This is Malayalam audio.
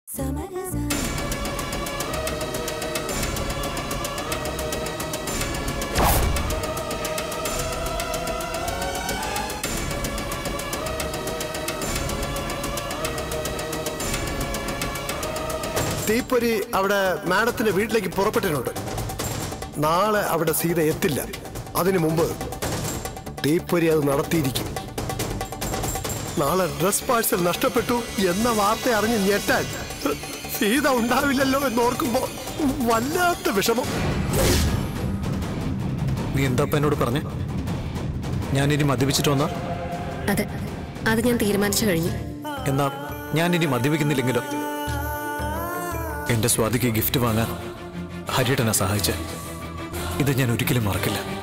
തീപ്പൊരി അവിടെ മാഡത്തിന്റെ വീട്ടിലേക്ക് പുറപ്പെട്ടിട്ടുണ്ട് നാളെ അവിടെ സീത എത്തില്ല അതിനു മുമ്പ് തീപ്പൊരി അത് നടത്തിയിരിക്കും നാളെ ഡ്രസ് പാഴ്സൽ നഷ്ടപ്പെട്ടു എന്ന വാർത്ത അറിഞ്ഞ് ഞെട്ടാൻ സീത ഉണ്ടാവില്ലല്ലോ എന്നോർക്കുമ്പോ വല്ലാത്ത വിഷമം നീ എന്താ എന്നോട് പറഞ്ഞേ ഞാനിനി മദ്യപിച്ചിട്ട് വന്നാ അതെ അത് ഞാൻ തീരുമാനിച്ചു കഴിഞ്ഞു എന്നാ ഞാനിനി മദ്യപിക്കുന്നില്ലെങ്കിലോ എന്റെ സ്വാതിക്ക് ഗിഫ്റ്റ് വാങ്ങാൻ ഹരിയേട്ടനെ സഹായിച്ച് ഇത് ഞാൻ ഒരിക്കലും മറക്കില്ല